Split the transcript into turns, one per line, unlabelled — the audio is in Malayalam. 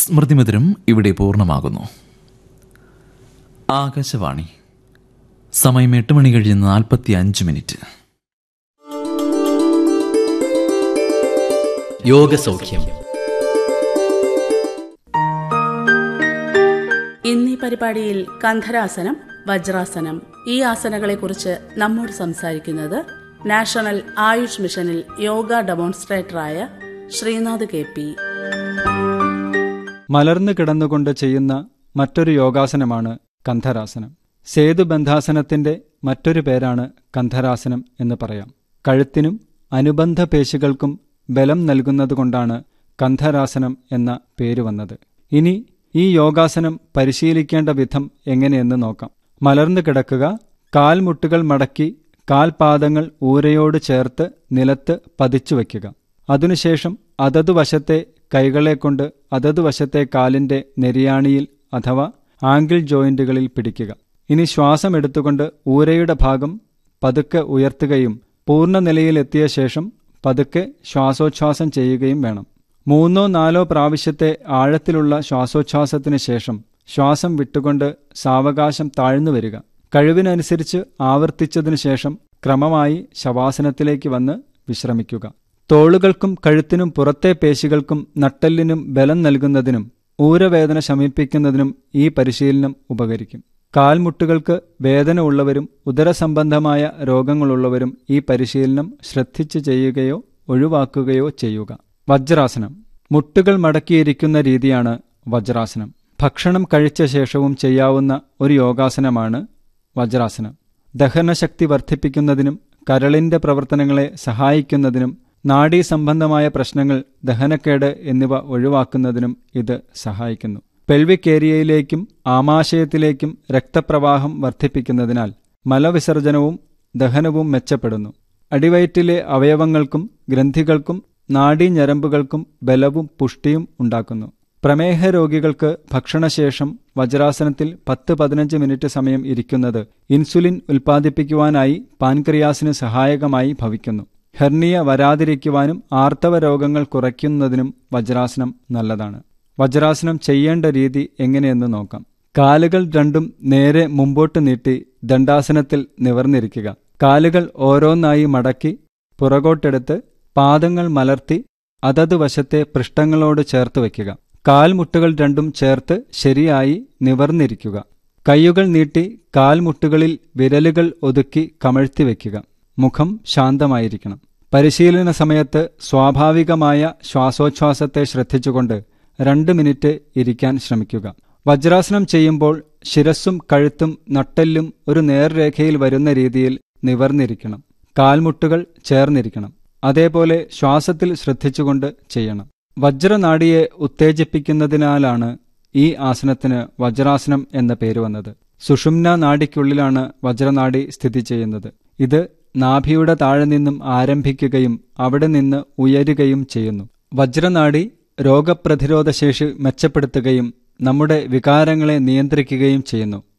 സ്മൃതിമധുരം ഇവിടെ പൂർണ്ണമാകുന്നു ആകാശവാണി സമയം എട്ട് മണി കഴിഞ്ഞ് നാൽപ്പത്തി അഞ്ച് മിനിറ്റ്
യോഗസൗഖ്യം
ഇന്നീ പരിപാടിയിൽ കന്ധരാസനം വജ്രാസനം ഈ ആസനകളെക്കുറിച്ച് നമ്മോട് സംസാരിക്കുന്നത് നാഷണൽ ആയുഷ് മിഷനിൽ യോഗ ഡെമോൺസ്ട്രേറ്ററായ ശ്രീനാഥ് കെ പി
മലർന്നു കിടന്നുകൊണ്ട് ചെയ്യുന്ന മറ്റൊരു യോഗാസനമാണ് കന്ധരാസനം സേതുബന്ധാസനത്തിന്റെ മറ്റൊരു പേരാണ് കന്ധരാസനം എന്ന് പറയാം കഴുത്തിനും അനുബന്ധ പേശികൾക്കും ബലം നൽകുന്നതുകൊണ്ടാണ് കന്ധരാസനം എന്ന പേര് വന്നത് ഇനി ഈ യോഗാസനം പരിശീലിക്കേണ്ട വിധം എങ്ങനെയെന്ന് നോക്കാം മലർന്നു കിടക്കുക കാൽമുട്ടുകൾ മടക്കി കാൽപാദങ്ങൾ ഊരയോട് ചേർത്ത് നിലത്ത് പതിച്ചു വയ്ക്കുക അതിനുശേഷം അതതു വശത്തെ കൈകളെ കൊണ്ട് അതതു വശത്തെ കാലിന്റെ നെരിയാണിയിൽ അഥവാ ആംഗിൾ ജോയിന്റുകളിൽ പിടിക്കുക ഇനി ശ്വാസം എടുത്തുകൊണ്ട് ഊരയുടെ ഭാഗം പതുക്കെ ഉയർത്തുകയും പൂർണ്ണ നിലയിലെത്തിയ ശേഷം പതുക്കെ ശ്വാസോച്ഛ്വാസം ചെയ്യുകയും വേണം മൂന്നോ നാലോ പ്രാവശ്യത്തെ ആഴത്തിലുള്ള ശ്വാസോച്ഛ്വാസത്തിന് ശേഷം ശ്വാസം വിട്ടുകൊണ്ട് സാവകാശം താഴ്ന്നു വരിക കഴിവിനനുസരിച്ച് ആവർത്തിച്ചതിനു ശേഷം ക്രമമായി ശവാസനത്തിലേക്ക് വന്ന് വിശ്രമിക്കുക തോളുകൾക്കും കഴുത്തിനും പുറത്തെ പേശികൾക്കും നട്ടെല്ലിനും ബലം നൽകുന്നതിനും ഊരവേദന ശമിപ്പിക്കുന്നതിനും ഈ പരിശീലനം ഉപകരിക്കും കാൽമുട്ടുകൾക്ക് വേദന ഉള്ളവരും ഉദരസംബന്ധമായ രോഗങ്ങളുള്ളവരും ഈ പരിശീലനം ശ്രദ്ധിച്ചു ചെയ്യുകയോ ഒഴിവാക്കുകയോ ചെയ്യുക വജ്രാസനം മുട്ടുകൾ മടക്കിയിരിക്കുന്ന രീതിയാണ് വജ്രാസനം ഭക്ഷണം കഴിച്ച ശേഷവും ചെയ്യാവുന്ന ഒരു യോഗാസനമാണ് വജ്രാസനം ദഹനശക്തി വർദ്ധിപ്പിക്കുന്നതിനും കരളിന്റെ പ്രവർത്തനങ്ങളെ സഹായിക്കുന്നതിനും നാഡീ സംബന്ധമായ പ്രശ്നങ്ങൾ ദഹനക്കേട് എന്നിവ ഒഴിവാക്കുന്നതിനും ഇത് സഹായിക്കുന്നു പെൽവിക് ഏരിയയിലേക്കും ആമാശയത്തിലേക്കും രക്തപ്രവാഹം വർദ്ധിപ്പിക്കുന്നതിനാൽ മലവിസർജനവും ദഹനവും മെച്ചപ്പെടുന്നു അടിവയറ്റിലെ അവയവങ്ങൾക്കും ഗ്രന്ഥികൾക്കും നാഡീഞരമ്പുകൾക്കും ബലവും പുഷ്ടിയും ഉണ്ടാക്കുന്നു പ്രമേഹ രോഗികൾക്ക് ഭക്ഷണശേഷം വജ്രാസനത്തിൽ പത്ത് പതിനഞ്ച് മിനിറ്റ് സമയം ഇരിക്കുന്നത് ഇൻസുലിൻ ഉൽപ്പാദിപ്പിക്കുവാനായി പാൻക്രിയാസിന് സഹായകമായി ഭവിക്കുന്നു ഹെർണിയ വരാതിരിക്കുവാനും ആർത്തവ രോഗങ്ങൾ കുറയ്ക്കുന്നതിനും വജ്രാസനം നല്ലതാണ് വജ്രാസനം ചെയ്യേണ്ട രീതി എങ്ങനെയെന്ന് നോക്കാം കാലുകൾ രണ്ടും നേരെ മുമ്പോട്ട് നീട്ടി ദണ്ഡാസനത്തിൽ നിവർന്നിരിക്കുക കാലുകൾ ഓരോന്നായി മടക്കി പുറകോട്ടെടുത്ത് പാദങ്ങൾ മലർത്തി അതത് വശത്തെ പൃഷ്ഠങ്ങളോട് ചേർത്ത് വയ്ക്കുക കാൽമുട്ടുകൾ രണ്ടും ചേർത്ത് ശരിയായി നിവർന്നിരിക്കുക കൈയുകൾ നീട്ടി കാൽമുട്ടുകളിൽ വിരലുകൾ ഒതുക്കി കമഴ്ത്തി വയ്ക്കുക മുഖം ശാന്തമായിരിക്കണം പരിശീലന സമയത്ത് സ്വാഭാവികമായ ശ്വാസോച്ഛ്വാസത്തെ ശ്രദ്ധിച്ചുകൊണ്ട് രണ്ട് മിനിറ്റ് ഇരിക്കാൻ ശ്രമിക്കുക വജ്രാസനം ചെയ്യുമ്പോൾ ശിരസ്സും കഴുത്തും നട്ടെല്ലും ഒരു നേർരേഖയിൽ വരുന്ന രീതിയിൽ നിവർന്നിരിക്കണം കാൽമുട്ടുകൾ ചേർന്നിരിക്കണം അതേപോലെ ശ്വാസത്തിൽ ശ്രദ്ധിച്ചുകൊണ്ട് ചെയ്യണം വജ്രനാഡിയെ ഉത്തേജിപ്പിക്കുന്നതിനാലാണ് ഈ ആസനത്തിന് വജ്രാസനം എന്ന പേര് വന്നത് സുഷുമ്ന നാഡിക്കുള്ളിലാണ് വജ്രനാഡി സ്ഥിതി ചെയ്യുന്നത് ഇത് നാഭിയുടെ താഴെ നിന്നും ആരംഭിക്കുകയും അവിടെ നിന്ന് ഉയരുകയും ചെയ്യുന്നു വജ്രനാഡി രോഗപ്രതിരോധ ശേഷി മെച്ചപ്പെടുത്തുകയും നമ്മുടെ വികാരങ്ങളെ നിയന്ത്രിക്കുകയും ചെയ്യുന്നു